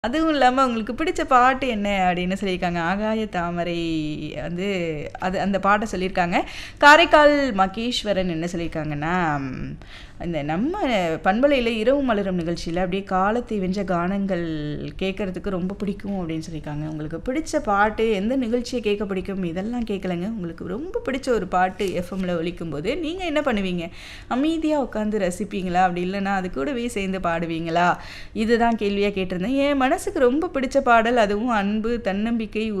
அதுவும் இல்லாம உங்களுக்கு பிடிச்ச பாட்டு என்ன அப்படின்னு சொல்லியிருக்காங்க. ஆகாய தாமரை வந்து அது அந்த பாட்ட சொல்லியிருக்காங்க. காரைக்கால் மகேஸ்வரன் என்ன சொல்லியிருக்காங்கன்னா, ம் இந்த நம்ம பண்பலையில இரவு மலரும் நிகழ்ச்சியில அப்படியே காலத்தை வென்ற கானங்கள் கேட்கறதுக்கு ரொம்ப பிடிக்கும் அப்படின்னு சொல்லியிருக்காங்க. உங்களுக்கு பிடிச்ச பாட்டு, எந்த நிகழ்ச்சிய கேட்க பிடிக்கும் இதெல்லாம் கேட்கலங்க. உங்களுக்கு ரொம்ப பிடிச்ச ஒரு பாட்டு எஃப்எம்ல ஒலிக்கும்போது, நீங்க என்ன பண்ணுவீங்க? அமைதியா உட்காந்து ரசிப்பீங்களா? அப்படி இல்லன்னா அது கூடவே சேர்ந்து பாடுவீங்களா? இதுதான் கேள்வியா கேட்டிருந்தேன். என் மனசுக்கு ரொம்ப பிடிச்ச பாடல் அதுவும் அன்பு, தன்னம்பிக்கை